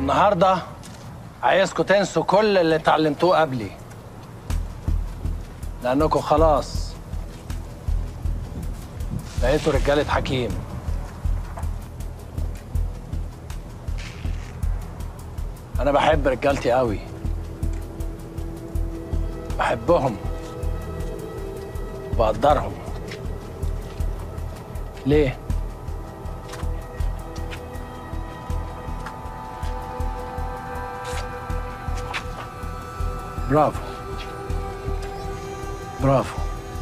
النهارده عايزكم تنسوا كل اللي اتعلمتوه قبلي لانكم خلاص بقيتوا رجاله حكيم انا بحب رجالتي قوي بحبهم وبقدرهم ليه برافو برافو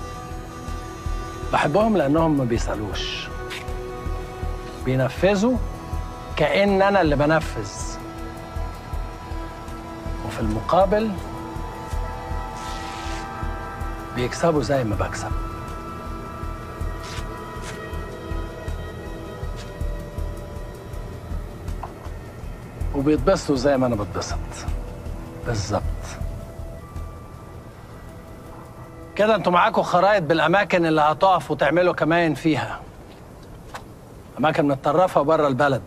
بحبهم لانهم ما بيسالوش بينفذوا كأن انا اللي بنفذ وفي المقابل بيكسبوا زي ما بكسب وبيتبسطوا زي ما انا بتبسط بالظبط كده انتوا معاكم خرائط بالاماكن اللي هتقفوا وتعملوا كمان فيها اماكن متطرفه بره البلد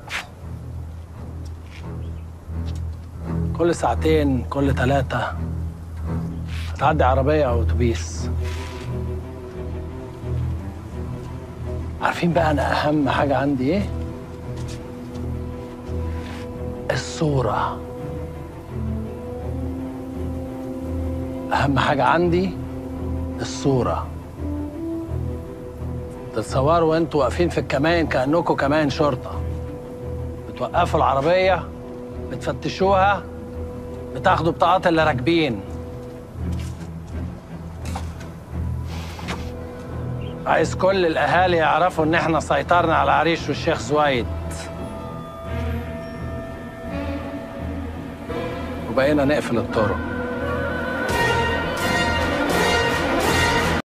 كل ساعتين كل ثلاثة هتعدي عربية أو أتوبيس عارفين بقى أنا أهم حاجة عندي إيه؟ الصورة أهم حاجة عندي الصورة تتصوروا وانتوا واقفين في الكمان كأنكم كمان شرطة بتوقفوا العربية بتفتشوها بتاخدوا بطاقات اللي راكبين عايز كل الأهالي يعرفوا إن إحنا سيطرنا على عريش والشيخ زويد وبقينا نقفل الطرق